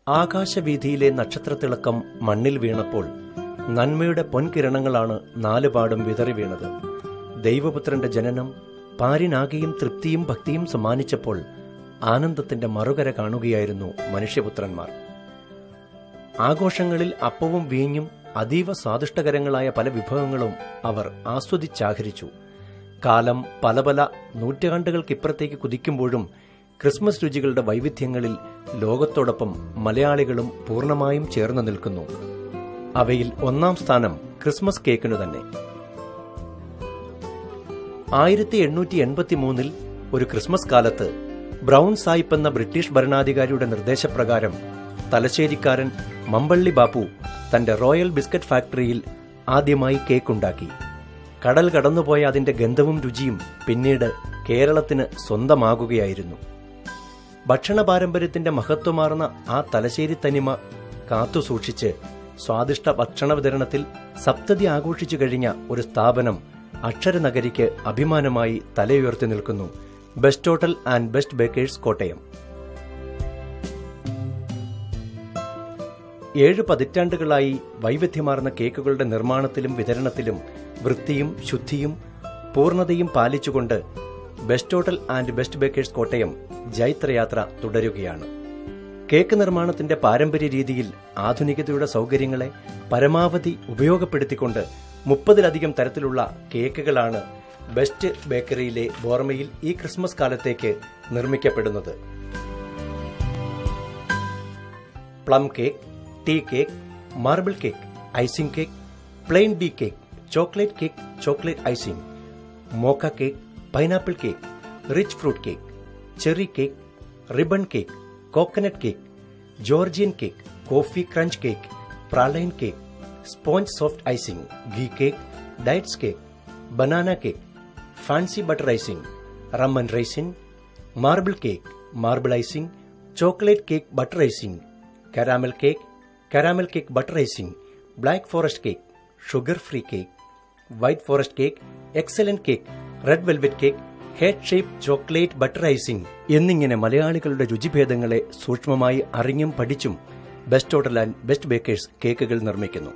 ആകാശവീതിയിലെ നക്ഷത്രത്തിളക്കം മണ്ണിൽ വീണപ്പോൾ നന്മയുടെ പൊൻകിരണങ്ങളാണ് നാലുപാടും വിതറി വീണത് ദൈവപുത്രന്റെ ജനനം പാരിനാകെയും തൃപ്തിയും ഭക്തിയും സമ്മാനിച്ചപ്പോൾ ആനന്ദത്തിന്റെ മറുകര കാണുകയായിരുന്നു മനുഷ്യപുത്രന്മാർ ആഘോഷങ്ങളിൽ അപ്പവും വീഞ്ഞും അതീവ സ്വാദിഷ്ടകരങ്ങളായ പല വിഭവങ്ങളും അവർ ആസ്വദിച്ചാഹരിച്ചു കാലം പല പല നൂറ്റാണ്ടുകൾക്കിപ്പുറത്തേക്ക് കുതിക്കുമ്പോഴും ക്രിസ്മസ് രുചികളുടെ വൈവിധ്യങ്ങളിൽ ലോകത്തോടൊപ്പം മലയാളികളും പൂർണ്ണമായും ചേർന്ന് നിൽക്കുന്നു അവയിൽ ഒന്നാം സ്ഥാനം ക്രിസ്മസ് കേക്കിനു തന്നെ ആയിരത്തി എണ്ണൂറ്റി എൺപത്തി മൂന്നിൽ ഒരു ക്രിസ്മസ് കാലത്ത് ബ്രൗൺ സായിപ്പ് എന്ന ബ്രിട്ടീഷ് ഭരണാധികാരിയുടെ നിർദ്ദേശപ്രകാരം തലശ്ശേരിക്കാരൻ മമ്പള്ളി ബാപ്പു തന്റെ റോയൽ ബിസ്ക്കറ്റ് ഫാക്ടറിയിൽ ആദ്യമായി കേക്കുണ്ടാക്കി കടൽ കടന്നുപോയ അതിന്റെ ഗന്ധവും രുചിയും പിന്നീട് കേരളത്തിന് സ്വന്തമാകുകയായിരുന്നു ഭക്ഷണ പാരമ്പര്യത്തിന്റെ മഹത്വമാർന്ന ആ തലശ്ശേരി തനിമ കാത്തുസൂക്ഷിച്ച് സ്വാദിഷ്ട ഭക്ഷണ വിതരണത്തിൽ സപ്തതി ആഘോഷിച്ചു കഴിഞ്ഞ ഒരു സ്ഥാപനം അക്ഷരനഗരിക്ക് അഭിമാനമായി തലയുയർത്തി നിൽക്കുന്നു Best Hotel and Best Bakers Kottayam ഏഴ് പതിറ്റാണ്ടുകളായി വൈവിധ്യമാർന്ന കേക്കുകളുടെ നിർമ്മാണത്തിലും വിതരണത്തിലും വൃത്തിയും ശുദ്ധിയും പൂർണ്ണതയും പാലിച്ചുകൊണ്ട് Best Hotel and Best Bakers Kottayam ജൈത്രയാത്ര തുടരുകയാണ് കേക്ക് നിർമ്മാണത്തിന്റെ പാരമ്പര്യ രീതിയിൽ ആധുനികതയുടെ സൗകര്യങ്ങളെ പരമാവധി ഉപയോഗപ്പെടുത്തിക്കൊണ്ട് മുപ്പതിലധികം തരത്തിലുള്ള കേക്കുകളാണ് ബെസ്റ്റ് ബേക്കറിയിലെ ബോർമയിൽ ഈ ക്രിസ്മസ് കാലത്തേക്ക് നിർമ്മിക്കപ്പെടുന്നത് plum cake tea cake marble cake icing cake plain B cake chocolate cake chocolate icing mocha cake pineapple cake rich fruit cake cherry cake ribbon cake coconut cake Georgian cake coffee crunch cake praline cake sponge soft icing ghee cake dates cake banana cake fancy butter icing rum and raisin marble cake marble icing chocolate cake butter icing caramel cake caramel cake butter icing black forest cake sugar free cake white forest cake excellent cake red velvet cake head shape chocolate butter icing എന്നിങ്ങനെ മലയാളികളുടെ രുചിഭേദങ്ങളെ സൂക്ഷ്മമായി അറിഞ്ഞും പഠിച്ചും Best Hotel and Best Bakers കേക്കുകൾ നിർമ്മിക്കുന്നു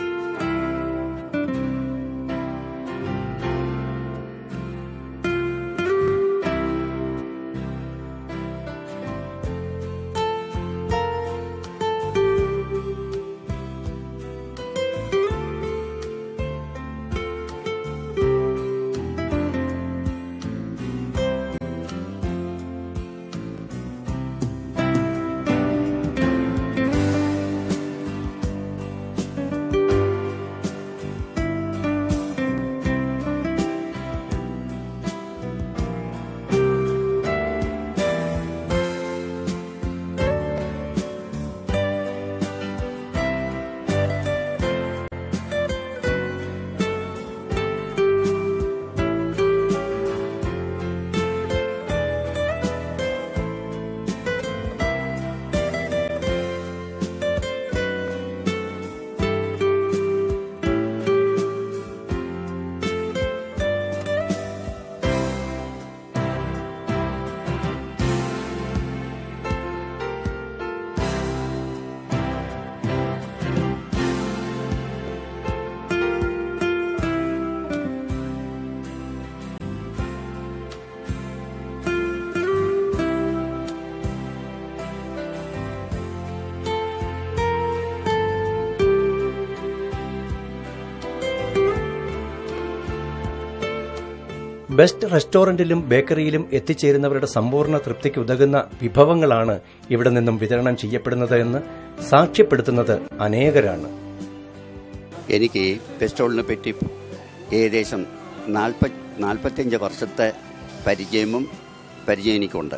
best റെസ്റ്റോറന്റിലും ബേക്കറിയിലും എത്തിച്ചേരുന്നവരുടെ സമ്പൂർണ്ണ തൃപ്തിക്ക് ഉതകുന്ന വിഭവങ്ങളാണ് ഇവിടെ നിന്നും വിതരണം ചെയ്യപ്പെടുന്നത് എന്ന് സാക്ഷ്യപ്പെടുത്തുന്നത് അനേകരാണ് എനിക്ക് പെസ്ട്രോളിനെ പറ്റി ഏകദേശം നാൽപ്പ നാൽപ്പത്തിയഞ്ച് വർഷത്തെ പരിചയവും പരിചയം എനിക്കുണ്ട്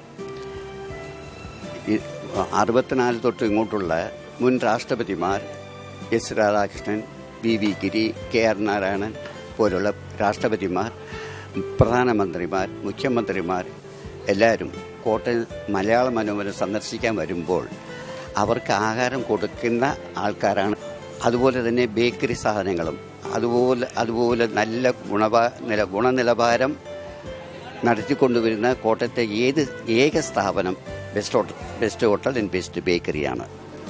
ഈ അറുപത്തിനാല് തൊട്ട് ഇങ്ങോട്ടുള്ള മുൻ രാഷ്ട്രപതിമാർ S Radhakrishnan V V Giri K R Narayanan പോലുള്ള രാഷ്ട്രപതിമാർ പ്രധാനമന്ത്രിമാർ മുഖ്യമന്ത്രിമാർ എല്ലാവരും കോട്ടയം മലയാള മനോരമ സന്ദർശിക്കാൻ വരുമ്പോൾ അവർക്ക് ആഹാരം കൊടുക്കുന്ന ആൾക്കാരാണ് അതുപോലെ തന്നെ ബേക്കറി സാധനങ്ങളും അതുപോലെ അതുപോലെ നല്ല ഗുണവാ നില ഗുണനിലവാരം നടത്തിക്കൊണ്ടുവരുന്ന കോട്ടയത്തെ ഏത് ഏക സ്ഥാപനം Best Hotel Best Hotel and Best ബേക്കറിയാണ്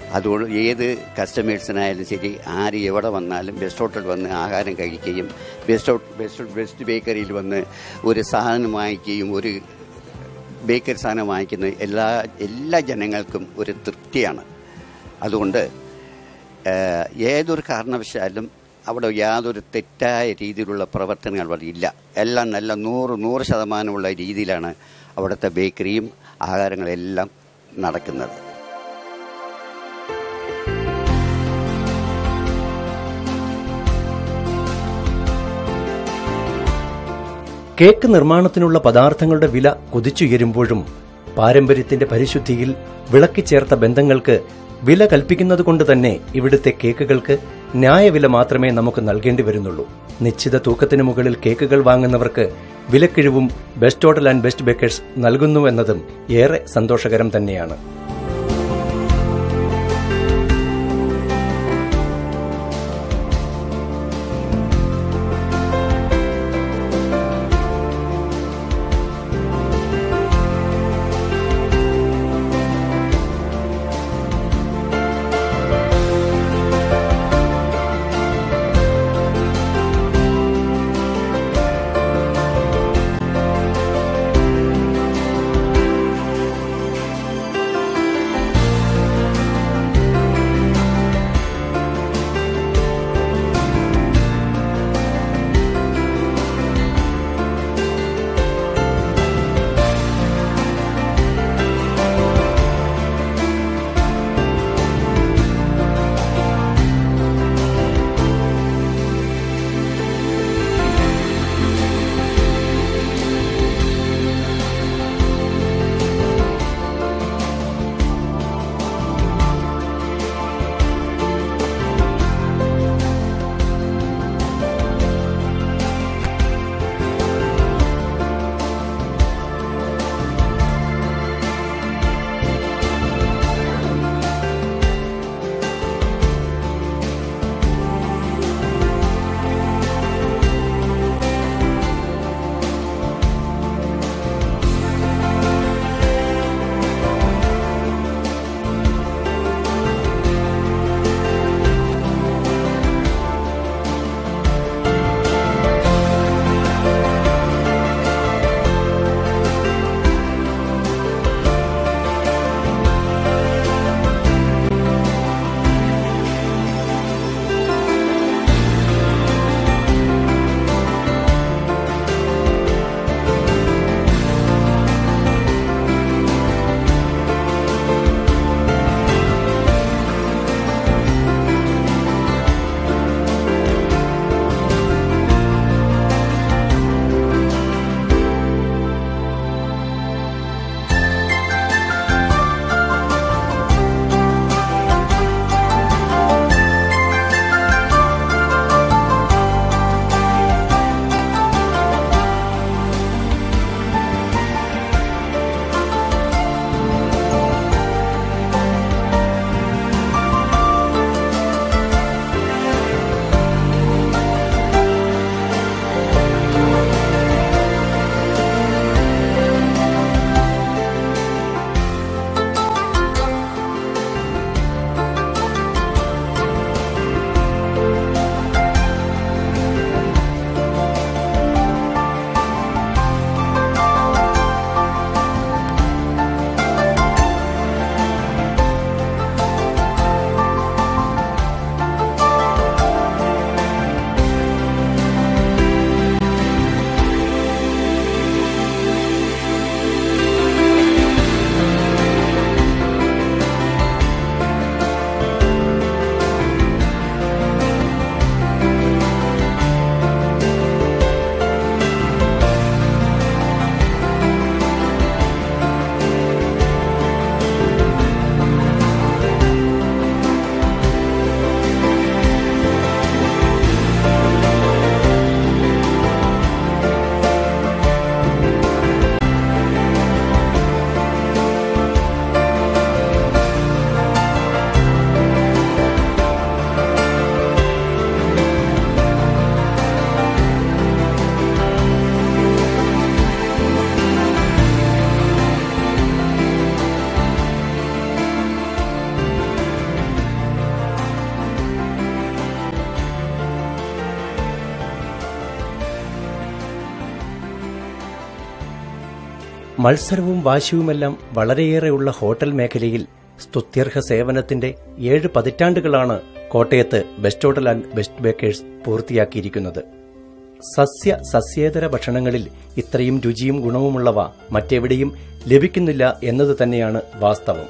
അതുകൊണ്ട് ഏത് കസ്റ്റമേഴ്സിനായാലും ശരി ആര് എവിടെ വന്നാലും ബെസ്റ്റ് ഹോട്ടൽ വന്ന് ആഹാരം കഴിക്കുകയും ബെസ്റ്റ് ഹോട്ട് ബെസ്റ്റ് ബെസ്റ്റ് ബേക്കറിയിൽ വന്ന് ഒരു സാധനം വാങ്ങിക്കുകയും ഒരു ബേക്കറി സാധനം വാങ്ങിക്കുന്ന എല്ലാ എല്ലാ ജനങ്ങൾക്കും ഒരു തൃപ്തിയാണ് അതുകൊണ്ട് ഏഹ്, ഏതൊരു കാരണവശാലും അവിടെ യാതൊരു തെറ്റായ രീതിയിലുള്ള പ്രവർത്തനങ്ങൾ അവിടെ ഇല്ല എല്ലാം നല്ല നൂറ് നൂറ് ശതമാനമുള്ള രീതിയിലാണ് അവിടുത്തെ ബേക്കറിയും ആഹാരങ്ങളെല്ലാം നടക്കുന്നത് കേക്ക് നിർമ്മാണത്തിനുള്ള പദാർത്ഥങ്ങളുടെ വില കുതിച്ചുയരുമ്പോഴും പാരമ്പര്യത്തിന്റെ പരിശുദ്ധിയിൽ വിളക്കി ചേർത്ത ബന്ധങ്ങൾക്ക് വില കൽപ്പിക്കുന്നതുകൊണ്ട് തന്നെ ഇവിടുത്തെ കേക്കുകൾക്ക് ന്യായവില മാത്രമേ നമുക്ക് നൽകേണ്ടി വരുന്നുള്ളൂ നിശ്ചിത തൂക്കത്തിന് മുകളിൽ കേക്കുകൾ വാങ്ങുന്നവർക്ക് വിലക്കിഴിവും Best Hotel and Best Bakers നൽകുന്നുവെന്നതും ഏറെ സന്തോഷകരം തന്നെയാണ് മത്സരവും വാശിയുമെല്ലാം വളരെയേറെയുള്ള ഹോട്ടൽ മേഖലയിൽ സ്തുത്യർഹ സേവനത്തിന്റെ ഏഴ് പതിറ്റാണ്ടുകളാണ് കോട്ടയത്ത് Best Hotel and Best Bakers പൂർത്തിയാക്കിയിരിക്കുന്നത് സസ്യ സസ്യേതര ഭക്ഷണങ്ങളിൽ ഇത്രയും രുചിയും ഗുണവുമുള്ളവ മറ്റെവിടെയും ലഭിക്കുന്നില്ല എന്നത് തന്നെയാണ് വാസ്തവം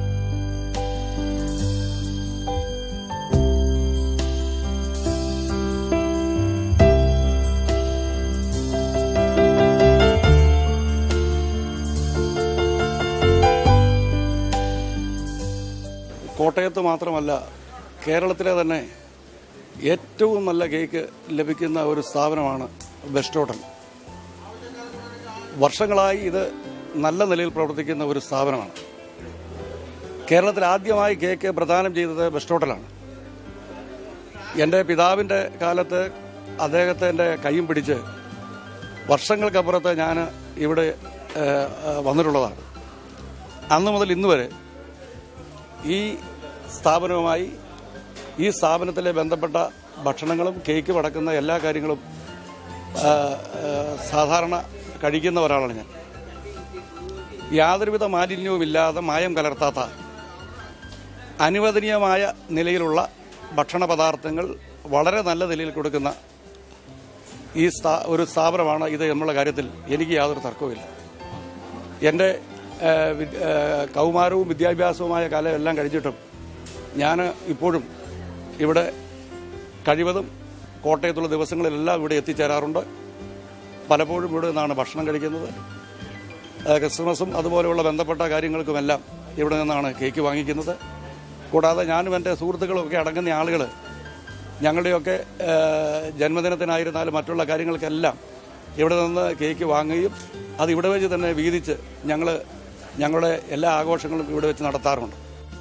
കോട്ടയത്ത് മാത്രമല്ല കേരളത്തിലെ തന്നെ ഏറ്റവും നല്ല കേക്ക് ലഭിക്കുന്ന ഒരു സ്ഥാപനമാണ് ബെസ്റ്റ് ഹോട്ടൽ വർഷങ്ങളായി ഇത് നല്ല നിലയിൽ പ്രവർത്തിക്കുന്ന ഒരു സ്ഥാപനമാണ് കേരളത്തിൽ ആദ്യമായി കേക്ക് പ്രദാനം ചെയ്തത് ബെസ്റ്റ് ഹോട്ടലാണ് എൻ്റെ പിതാവിൻ്റെ കാലത്ത് അദ്ദേഹത്തിൻ്റെ കൈയും പിടിച്ച് വർഷങ്ങൾക്കപ്പുറത്ത് ഞാൻ ഇവിടെ ഏഹ്, ഏഹ്, വന്നിട്ടുള്ളതാണ് അന്ന് മുതൽ ഇന്ന് വരെ ഈ സ്ഥാപനവുമായി ഈ സ്ഥാപനത്തിലെ ബന്ധപ്പെട്ട ഭക്ഷണങ്ങളും കേക്ക് അടക്കുന്ന എല്ലാ കാര്യങ്ങളും ആ, ആ, സാധാരണ കഴിക്കുന്ന ഒരാളാണ് ഞാൻ യാതൊരുവിധ മാലിന്യവുമില്ലാതെ മായം കലർത്താത്ത അനുവദനീയമായ നിലയിലുള്ള ഭക്ഷണ പദാർത്ഥങ്ങൾ വളരെ നല്ല നിലയിൽ കൊടുക്കുന്ന ഈ സ്ഥാ- ഒരു സ്ഥാപനമാണ് ഇത് എന്നുള്ള കാര്യത്തിൽ എനിക്ക് യാതൊരു തർക്കവുമില്ല എൻ്റെ ആ, വി- ആ, കൗമാരവും വിദ്യാഭ്യാസവുമായ കാലം എല്ലാം കഴിഞ്ഞിട്ടും ഞാൻ ഇപ്പോഴും ഇവിടെ കഴിവതും കോട്ടയത്തുള്ള ദിവസങ്ങളിലെല്ലാം ഇവിടെ എത്തിച്ചേരാറുണ്ട് പലപ്പോഴും ഇവിടെ നിന്നാണ് ഭക്ഷണം കഴിക്കുന്നത് ആ, ക്രിസ്മസും അതുപോലെയുള്ള ബന്ധപ്പെട്ട കാര്യങ്ങൾക്കുമെല്ലാം ഇവിടെ നിന്നാണ് കേക്ക് വാങ്ങിക്കുന്നത് കൂടാതെ ഞാനും എൻ്റെ സുഹൃത്തുക്കളും ഒക്കെ അടങ്ങുന്ന ആളുകൾ ഞങ്ങളുടെയൊക്കെ ആ, ജന്മദിനത്തിനായിരുന്നാലും മറ്റുള്ള കാര്യങ്ങൾക്കെല്ലാം ഇവിടെ നിന്ന് കേക്ക് വാങ്ങുകയും അത് ഇവിടെ വെച്ച് തന്നെ വീതിച്ച് ഞങ്ങൾ ഞങ്ങളുടെ എല്ലാ ആഘോഷങ്ങളും ഇവിടെ വെച്ച് നടത്താറുണ്ട്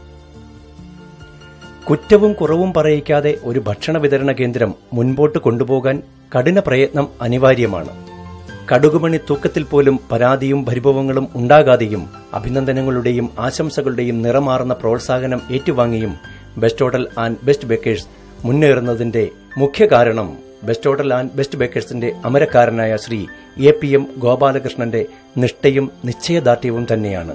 കുറ്റവും കുറവും പറയിക്കാതെ ഒരു ഭക്ഷണ വിതരണ കേന്ദ്രം മുൻപോട്ട് കൊണ്ടുപോകാൻ കഠിന പ്രയത്നം അനിവാര്യമാണ് കടുകുമണി തൂക്കത്തിൽ പോലും പരാതിയും പരിഭവങ്ങളും ഉണ്ടാകാതെയും അഭിനന്ദനങ്ങളുടെയും ആശംസകളുടെയും നിറമാർന്ന പ്രോത്സാഹനം ഏറ്റുവാങ്ങിയും Best Hotel and Best Bakers മുന്നേറുന്നതിന്റെ മുഖ്യ കാരണം ബെസ്റ്റ് ഹോട്ടൽ ആൻഡ് ബെസ്റ്റ് ബേക്കേഴ്സിന്റെ അമരക്കാരനായ ശ്രീ എ പി എം ഗോപാലകൃഷ്ണന്റെ നിഷ്ഠയും നിശ്ചയദാർഢ്യവും തന്നെയാണ്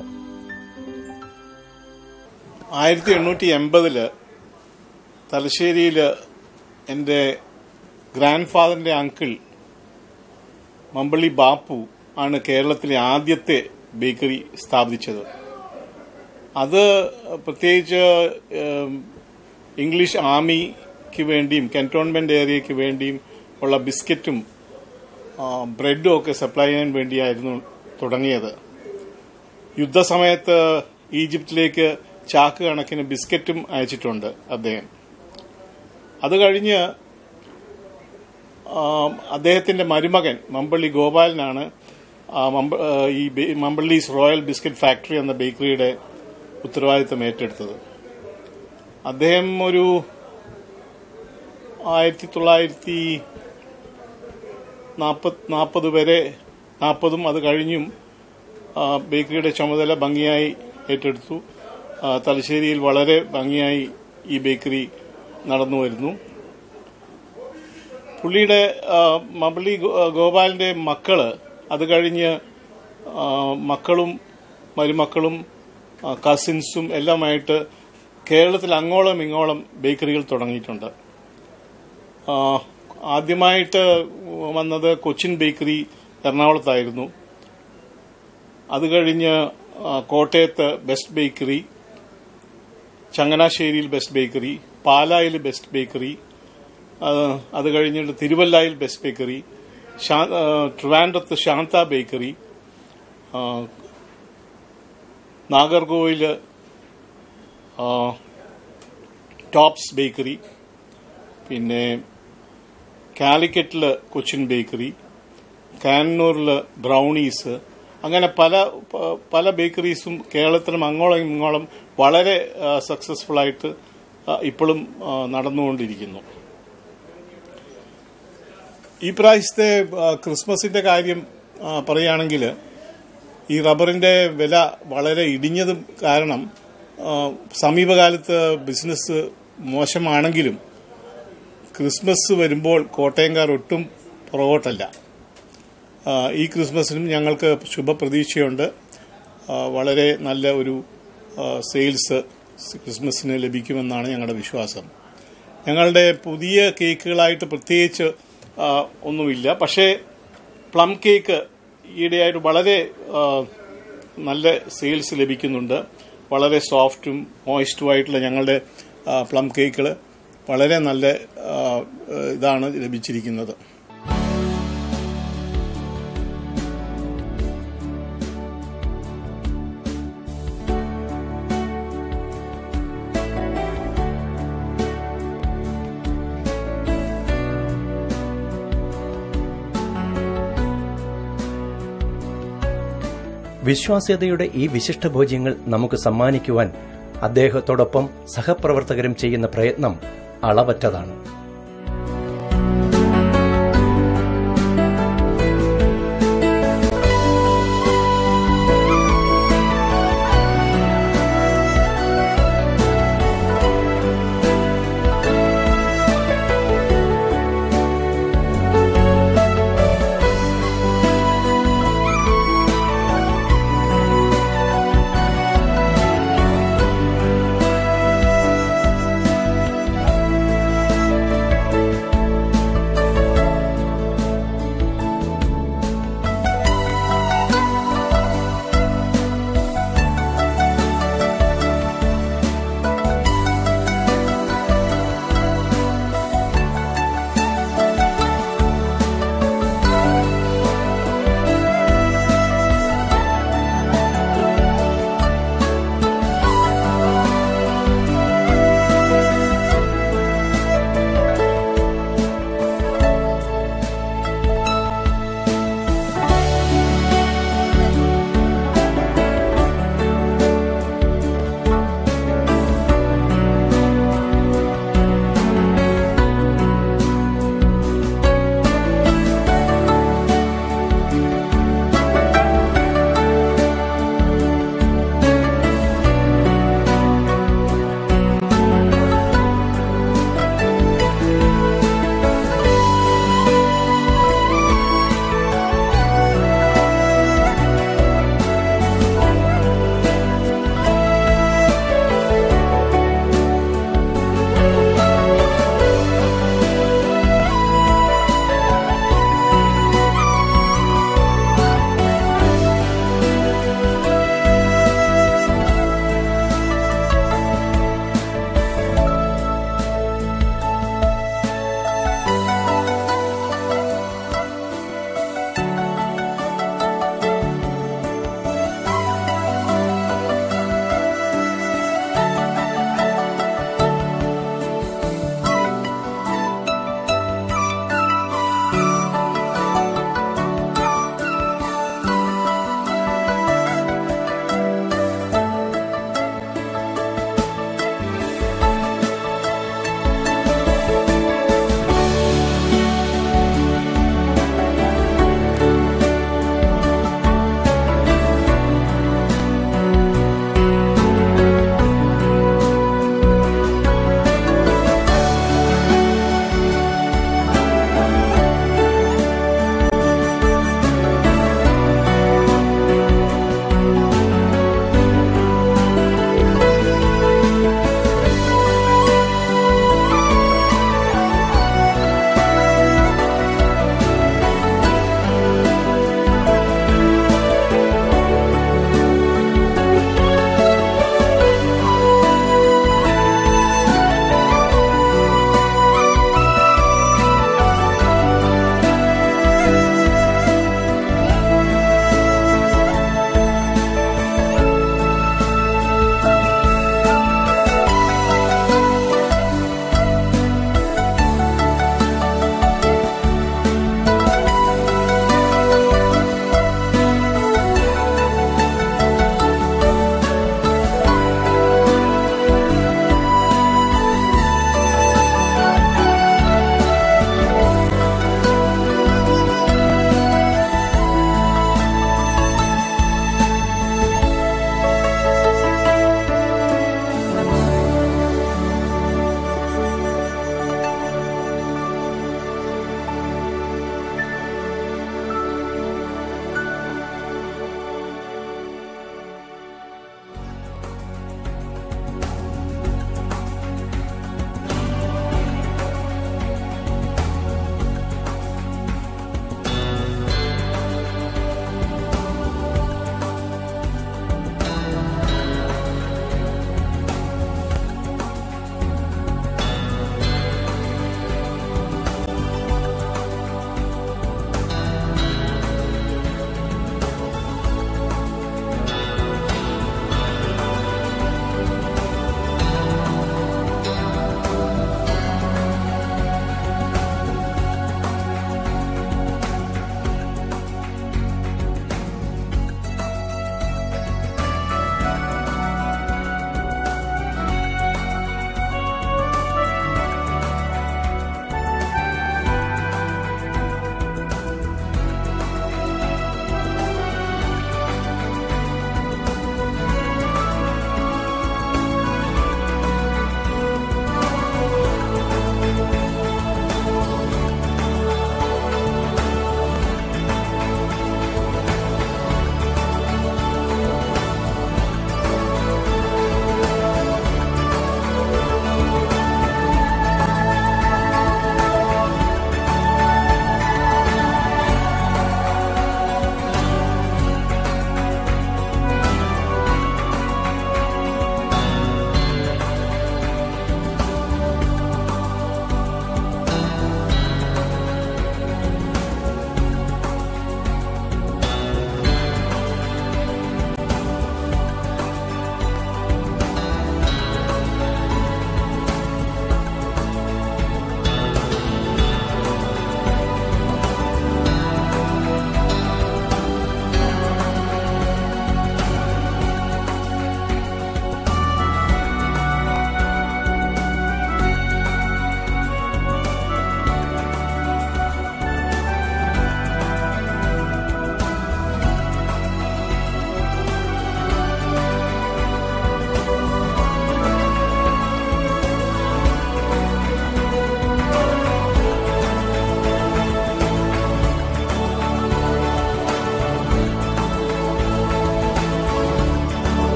ആയിരത്തി എണ്ണൂറ്റി എൺപതില് തലശ്ശേരിയിൽ എൻ്റെ ഗ്രാൻഡ് ഫാദറിന്റെ അങ്കിൾ മമ്പള്ളി ബാപ്പു ആണ് കേരളത്തിലെ ആദ്യത്തെ ബേക്കറി സ്ഥാപിച്ചത് അത് പ്രത്യേകിച്ച് ഏം, ഇംഗ്ലീഷ് ആർമിക്ക് വേണ്ടിയും കന്റോൺമെന്റ് ഏരിയയ്ക്ക് വേണ്ടിയും ഉള്ള ബിസ്ക്കറ്റും ആ, ബ്രെഡും ഒക്കെ സപ്ലൈ ചെയ്യാൻ വേണ്ടിയായിരുന്നു തുടങ്ങിയത് യുദ്ധസമയത്ത് ഈജിപ്തിലേക്ക് ചാക്ക് കണക്കിന് ബിസ്ക്കറ്റും അയച്ചിട്ടുണ്ട് അദ്ദേഹം അത് കഴിഞ്ഞ് ആ, അദ്ദേഹത്തിന്റെ മരുമകൻ മമ്പള്ളി ഗോപാലനാണ് ആ, മമ്പ- ആ, ഈ ബേ- മമ്പള്ളീസ് റോയൽ ബിസ്ക്കറ്റ് ഫാക്ടറി എന്ന ബേക്കറിയുടെ ഉത്തരവാദിത്തം ഏറ്റെടുത്തത് അദ്ദേഹം ഒരു ആയിരത്തി തൊള്ളായിരത്തി നാൽപ്പത് വരെ നാൽപ്പതും അത് കഴിഞ്ഞും ആ, ബേക്കറിയുടെ ചുമതല ഭംഗിയായി ഏറ്റെടുത്തു ആ, തലശ്ശേരിയിൽ വളരെ ഭംഗിയായി ഈ ബേക്കറി നടന്നു വരുന്നു പുള്ളിയുടെ ആ, മമ്പള്ളി ഗോ- ഗോപാലിന്റെ മക്കള് അത് കഴിഞ്ഞ് ആ, മക്കളും മരുമക്കളും ആ, കസിൻസും എല്ലാമായിട്ട് കേരളത്തിൽ അങ്ങോളം ഇങ്ങോളം ബേക്കറികൾ തുടങ്ങിയിട്ടുണ്ട് ആ, ആദ്യമായിട്ട് വന്നത് കൊച്ചിൻ ബേക്കറി എറണാകുളത്തായിരുന്നു അത് കഴിഞ്ഞ് ആ, കോട്ടയത്ത് ബെസ്റ്റ് ബേക്കറി ചങ്ങനാശ്ശേരിയിൽ ബെസ്റ്റ് ബേക്കറി പാലായിൽ ബെസ്റ്റ് ബേക്കറി ആ, അത് കഴിഞ്ഞിട്ട് തിരുവല്ലായിൽ ബെസ്റ്റ് ബേക്കറി ശാ- ആ, ട്രിവാൻഡ്രത്ത് ശാന്ത ബേക്കറി ആ, നാഗർകോവില് ആ, ടോപ്സ് ബേക്കറി പിന്നെ കാലിക്കറ്റില് കൊച്ചിൻ ബേക്കറി കാനൂരില് ബ്രൗണീസ് അങ്ങനെ പല പ- പല ബേക്കറീസും കേരളത്തിലും അങ്ങോളം ഇങ്ങോളം വളരെ സക്സസ്ഫുൾ ആയിട്ട് ആ, ഇപ്പോഴും ആ, നടന്നുകൊണ്ടിരിക്കുന്നു ഈ പ്രാവശ്യത്തെ ആ, ക്രിസ്മസിന്റെ കാര്യം ആ, പറയുകയാണെങ്കിൽ ഈ റബ്ബറിന്റെ വില വളരെ ഇടിഞ്ഞതും കാരണം ആ, സമീപകാലത്ത് ബിസിനസ് മോശമാണെങ്കിലും ക്രിസ്മസ് വരുമ്പോൾ കോട്ടയംകാർ ഒട്ടും പുറകോട്ടല്ല ആ, ഈ ക്രിസ്മസിനും ഞങ്ങൾക്ക് ശുഭപ്രതീക്ഷയുണ്ട് ആ, വളരെ നല്ല ഒരു ആ, സെയിൽസ് ക്രിസ്മസിന് ലഭിക്കുമെന്നാണ് ഞങ്ങളുടെ വിശ്വാസം ഞങ്ങളുടെ പുതിയ കേക്കുകളായിട്ട് പ്രത്യേകിച്ച് ആ, ഒന്നുമില്ല പക്ഷേ പ്ലം കേക്ക് ഈയിടെയായിട്ട് വളരെ ആ, നല്ല സെയിൽസ് ലഭിക്കുന്നുണ്ട് വളരെ സോഫ്റ്റും മോയിസ്റ്റുമായിട്ടുള്ള ഞങ്ങളുടെ ആ, പ്ലം കേക്കുകൾ വളരെ നല്ല ആ, ഇതാണ് ലഭിച്ചിരിക്കുന്നത് വിശ്വാസ്യതയുടെ ഈ വിശിഷ്ട ഭോജ്യങ്ങൾ നമുക്ക് സമ്മാനിക്കുവാൻ അദ്ദേഹത്തോടൊപ്പം സഹപ്രവർത്തകരും ചെയ്യുന്ന പ്രയത്നം അളവറ്റതാണ്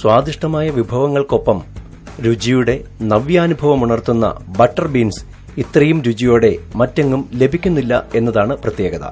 സ്വാദിഷ്ടമായ വിഭവങ്ങൾക്കൊപ്പം രുചിയുടെ നവ്യാനുഭവമുണർത്തുന്ന ബട്ടർ ബീൻസ് ഇത്രയും രുചിയോടെ മറ്റെങ്ങും ലഭിക്കുന്നില്ല എന്നതാണ് പ്രത്യേകത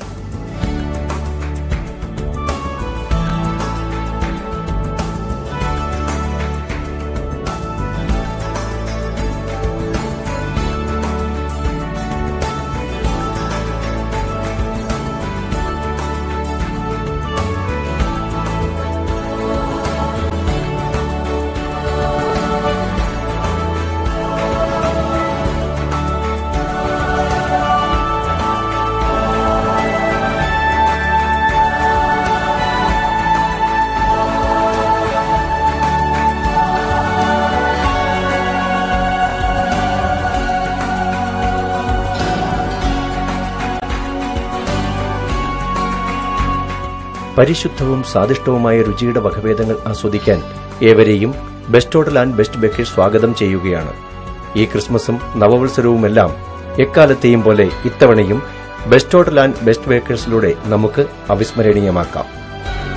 പരിശുദ്ധവും സ്വാദിഷ്ടവുമായ രുചിയുടെ വകഭേദങ്ങൾ ആസ്വദിക്കാൻ ഏവരെയും Best Hotel and Best Bakers സ്വാഗതം ചെയ്യുകയാണ് ഈ ക്രിസ്മസും നവവത്സരവുമെല്ലാം എക്കാലത്തെയും പോലെ ഇത്തവണയും ബെസ്റ്റ് ഹോട്ടൽ ആൻഡ് ബെസ്റ്റ് ബേക്കേഴ്സിലൂടെ നമുക്ക് അവിസ്മരണീയമാക്കാം